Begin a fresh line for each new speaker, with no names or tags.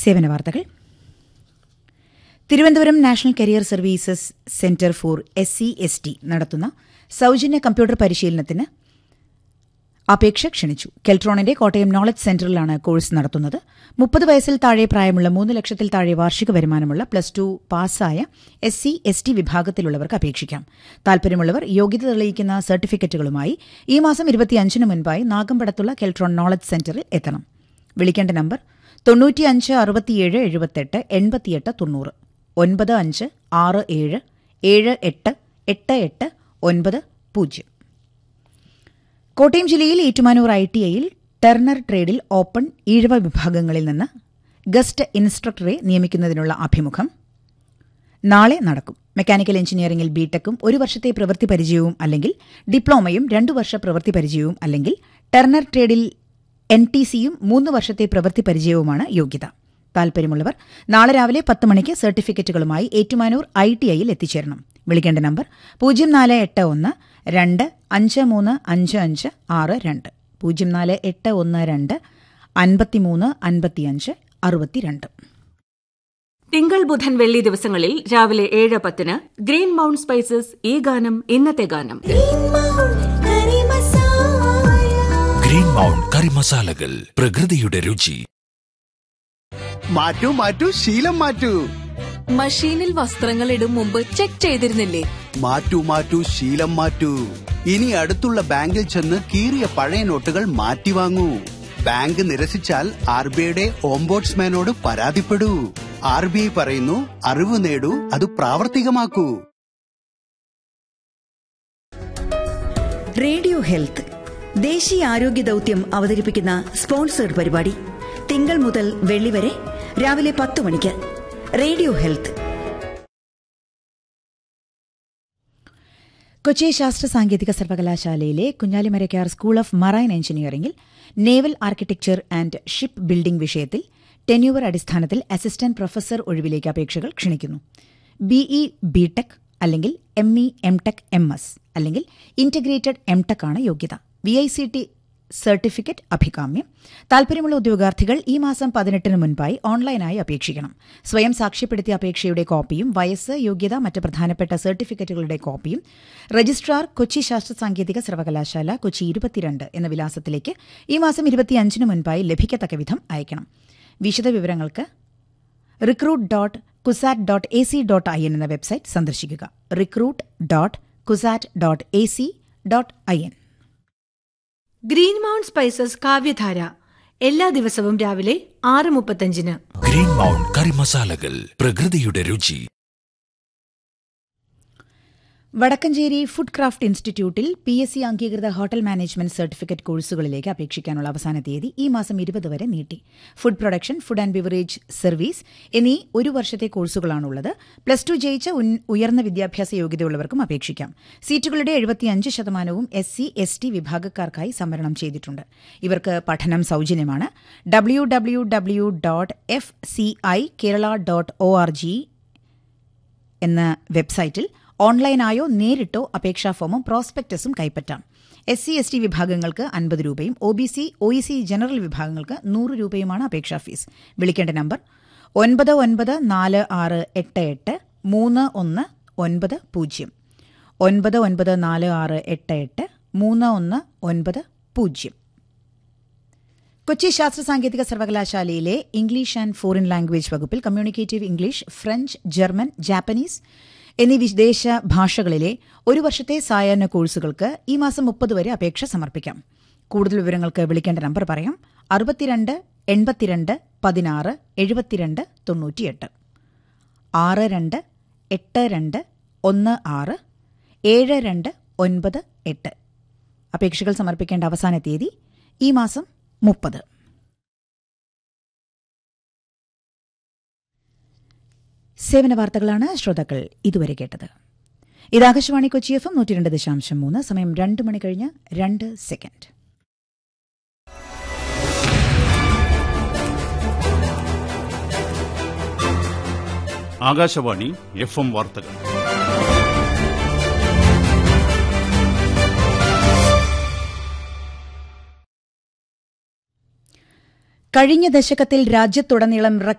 സേവന വാർത്തകൾ Thiruvananthapuram national career services centre for S C S T നടത്തുന്ന സൌജന്യ കമ്പ്യൂട്ടർ പരിശീലനത്തിന് അപേക്ഷ ക്ഷണിച്ചു കെൽട്രോണിന്റെ കോട്ടയം നോളജ് സെന്ററിലാണ് കോഴ്സ് നടത്തുന്നത് മുപ്പത് വയസ്സിൽ താഴെ പ്രായമുള്ള മൂന്ന് ലക്ഷത്തിൽ താഴെ വാർഷിക വരുമാനമുള്ള പ്ലസ് ടു പാസ്സായ എസ് സി എസ് ടി വിഭാഗത്തിലുള്ളവർക്ക് അപേക്ഷിക്കാം താൽപര്യമുള്ളവർ യോഗ്യത തെളിയിക്കുന്ന സർട്ടിഫിക്കറ്റുകളുമായി ഈ മാസം ഇരുപത്തിയഞ്ചിന് മുൻപായി നാഗമ്പടത്തുള്ള കെൽട്രോൺ നോളജ് സെന്ററിൽ എത്തണം വിളിക്കേണ്ട നമ്പർ തൊണ്ണൂറ്റിയഞ്ച് അറുപത്തിയേഴ് എഴുപത്തെട്ട് എൺപത്തിയെട്ട് തൊണ്ണൂറ് ഒൻപത് അഞ്ച് ആറ് ഏഴ് ഏഴ് എട്ട് എട്ട് എട്ട് ഒൻപത് പൂജ്യം കോട്ടയം ജില്ലയിൽ ഏറ്റുമാനൂർ ഐ ടി ഐയിൽ ടെർണർ ട്രേഡിൽ ഓപ്പൺ ഈഴവ വിഭാഗങ്ങളിൽ നിന്ന് ഗസ്റ്റ് ഇൻസ്ട്രക്ടറെ നിയമിക്കുന്നതിനുള്ള അഭിമുഖം നാളെ നടക്കും മെക്കാനിക്കൽ എഞ്ചിനീയറിംഗിൽ ബിടെക്കും ഒരു വർഷത്തെ പ്രവൃത്തി പരിചയവും അല്ലെങ്കിൽ ഡിപ്ലോമയും രണ്ടു വർഷ പ്രവൃത്തി പരിചയവും അല്ലെങ്കിൽ ടെർണർ ട്രേഡിൽ എൻ ടി സിയും മൂന്ന് വർഷത്തെ പ്രവൃത്തി പരിചയവുമാണ് യോഗ്യത താൽപര്യമുള്ളവർ നാളെ രാവിലെ പത്ത് മണിക്ക് സർട്ടിഫിക്കറ്റുകളുമായി ഏറ്റുമാനൂർ ഐ ടി ഐയിൽ എത്തിച്ചേരണം വിളിക്കേണ്ട നമ്പർ പൂജ്യം നാല് എട്ട് ഒന്ന് രണ്ട് അഞ്ച് മൂന്ന് അഞ്ച് അഞ്ച് ആറ് രണ്ട് പൂജ്യം നാല് എട്ട് ഒന്ന് രണ്ട് അൻപത്തിമൂന്ന് അൻപത്തിയഞ്ച് അറുപത്തിരണ്ട്
തിങ്കൾ ബുധൻ വെള്ളി ദിവസങ്ങളിൽ രാവിലെ ഏഴ് പത്തിന് ഗ്രീൻ മൗണ്ട് സ്പൈസസ് ഈ ഗാനം ഇന്നത്തെ ഗാനം
ഗ്രീൻ മൗണ്ട് കറി മസാലകൾ പ്രകൃതിയുടെ രുചി
മാറ്റൂ മാറ്റൂ ശീലം മാറ്റൂ
മഷീനിൽ വസ്ത്രങ്ങൾ ഇടും മുമ്പ് ചെക്ക് ചെയ്തിരുന്നില്ലേ
മാറ്റൂ മാറ്റൂ ശീലം മാറ്റൂ ഇനി അടുത്തുള്ള ബാങ്കിൽ ചെന്ന് കീറിയ പഴയ നോട്ടുകൾ മാറ്റി വാങ്ങൂ ബാങ്ക് നിരസിച്ചാൽ ആർ ബി ഐയുടെ ഓംബോട്സ്മാനോട് പരാതിപ്പെടൂ ആർ ബി ഐ പറയുന്നു അറിവ് നേടൂ അത് പ്രാവർത്തികമാക്കൂ
റേഡിയോ ഹെൽത്ത് ദേശീയ ആരോഗ്യ ദൗത്യം അവതരിപ്പിക്കുന്ന സ്പോൺസേഡ് പരിപാടി തിങ്കൾ മുതൽ വെള്ളി വരെ രാവിലെ പത്ത് മണിക്ക് റേഡിയോ ഹെൽത്ത്
കൊച്ചി ശാസ്ത്ര സാങ്കേതിക സർവകലാശാലയിലെ കുഞ്ഞാലിമരക്കാർ സ്കൂൾ ഓഫ് മറൈൻ എഞ്ചിനീയറിംഗിൽ naval architecture and ship building വിഷയത്തിൽ ടെന്യൂവർ അടിസ്ഥാനത്തിൽ അസിസ്റ്റന്റ് പ്രൊഫസർ ഒഴിവിലേക്ക് അപേക്ഷകൾ ക്ഷണിക്കുന്നു ബിഇ ബിടെക് അല്ലെങ്കിൽ M E M tech M S അല്ലെങ്കിൽ ഇന്റഗ്രേറ്റഡ് എം ടെക് ആണ് യോഗ്യത V I C T certificate അഭികാമ്യം താൽപര്യമുള്ള ഉദ്യോഗാർത്ഥികൾ ഈ മാസം പതിനെട്ടിന് മുൻപായി ഓൺലൈനായി അപേക്ഷിക്കണം സ്വയം സാക്ഷ്യപ്പെടുത്തിയ അപേക്ഷയുടെ കോപ്പിയും വയസ്സ് യോഗ്യത മറ്റ് പ്രധാനപ്പെട്ട സർട്ടിഫിക്കറ്റുകളുടെ കോപ്പിയും രജിസ്ട്രാർ കൊച്ചി ശാസ്ത്ര സാങ്കേതിക സർവകലാശാല കൊച്ചി ഇരുപത്തിരണ്ട് എന്ന വിലാസത്തിലേക്ക് ഈ മാസം ഇരുപത്തിയഞ്ചിന് മുൻപായി ലഭിക്കത്തക്ക വിധം അയക്കണം വിശദവിവരങ്ങൾക്ക് recruit dot CUSAT dot A C dot I N എന്ന വെബ്സൈറ്റ് സന്ദർശിക്കുക recruit dot CUSAT dot A C dot I N
green mount spices Kavyadhara എല്ലാ ദിവസവും രാവിലെ ആറ് മുപ്പത്തഞ്ചിന്
ഗ്രീൻ മൗണ്ട് കറി മസാലകൾ പ്രകൃതിയുടെ രുചി
വടക്കഞ്ചേരി ഫുഡ് ക്രാഫ്റ്റ് ഇൻസ്റ്റിറ്റ്യൂട്ടിൽ പി എസ് സി അംഗീകൃത ഹോട്ടൽ മാനേജ്മെന്റ് സർട്ടിഫിക്കറ്റ് കോഴ്സുകളിലേക്ക് അപേക്ഷിക്കാനുള്ള അവസാന തീയതി ഈ മാസം ഇരുപത് വരെ നീട്ടി food production food and beverage service എന്നീ ഒരു വർഷത്തെ കോഴ്സുകളാണുള്ളത് പ്ലസ് ടു ജയിച്ച ഉൻ- ഉയർന്ന വിദ്യാഭ്യാസ യോഗ്യതയുള്ളവർക്കും അപേക്ഷിക്കാം സീറ്റുകളുടെ എഴുപത്തിയഞ്ച് ശതമാനവും എസ് സി എസ് ടി വിഭാഗക്കാർക്കായി സംവരണം ചെയ്തിട്ടുണ്ട് ഇവർക്ക് പഠനം സൌജന്യമാണ് W W W dot F C I Kerala dot O R G എന്ന വെബ്സൈറ്റിൽ ഓൺലൈനായോ നേരിട്ടോ അപേക്ഷാ ഫോമും പ്രോസ്പെക്ടസും കൈപ്പറ്റാം എസ് സി എസ് ടി വിഭാഗങ്ങൾക്ക് അൻപത് രൂപയും O B C O E C general വിഭാഗങ്ങൾക്ക് നൂറ് രൂപയുമാണ് അപേക്ഷാ ഫീസ് വിളിക്കേണ്ട നമ്പർ ഒൻപത് ഒൻപത് നാല് ആറ് എട്ട് എട്ട് മൂന്ന് ഒന്ന് ഒൻപത് പൂജ്യം ഒൻപത് ഒൻപത് നാല് ആറ് എട്ട് എട്ട് മൂന്ന് ഒന്ന് ഒൻപത് പൂജ്യം കൊച്ചി ശാസ്ത്ര സാങ്കേതിക സർവകലാശാലയിലെ ഇംഗ്ലീഷ് ആൻഡ് ഫോറിൻ ലാംഗ്വേജ് വകുപ്പിൽ communicative English French German Japanese എന്നീ വിദേശ ഭാഷകളിലെ ഒരു വർഷത്തെ സായാഹ്ന കോഴ്സുകൾക്ക് ഈ മാസം മുപ്പത് വരെ അപേക്ഷ സമർപ്പിക്കാം കൂടുതൽ വിവരങ്ങൾക്ക് വിളിക്കേണ്ട നമ്പർ പറയാം അറുപത്തിരണ്ട് എൺപത്തിരണ്ട് പതിനാറ് എഴുപത്തിരണ്ട് തൊണ്ണൂറ്റിയെട്ട് ആറ് രണ്ട് എട്ട് രണ്ട് ഒന്ന് ആറ് ഏഴ് രണ്ട് ഒൻപത് എട്ട് അപേക്ഷകൾ സമർപ്പിക്കേണ്ട അവസാന തീയതി ഈ മാസം മുപ്പത് സേവന വാർത്തകളാണ് ശ്രോതാക്കൾ ഇതുവരെ കേട്ടത് ഇത് ആകാശവാണി കൊച്ചി എഫ് എം നൂറ്റി രണ്ട് ദശാംശം മൂന്ന് സമയം രണ്ട് മണി കഴിഞ്ഞ് രണ്ട് സെക്കൻഡ്
ആകാശവാണി എഫ് എം വാർത്തകൾ
കഴിഞ്ഞ ദശകത്തിൽ രാജ്യത്തുടനീളം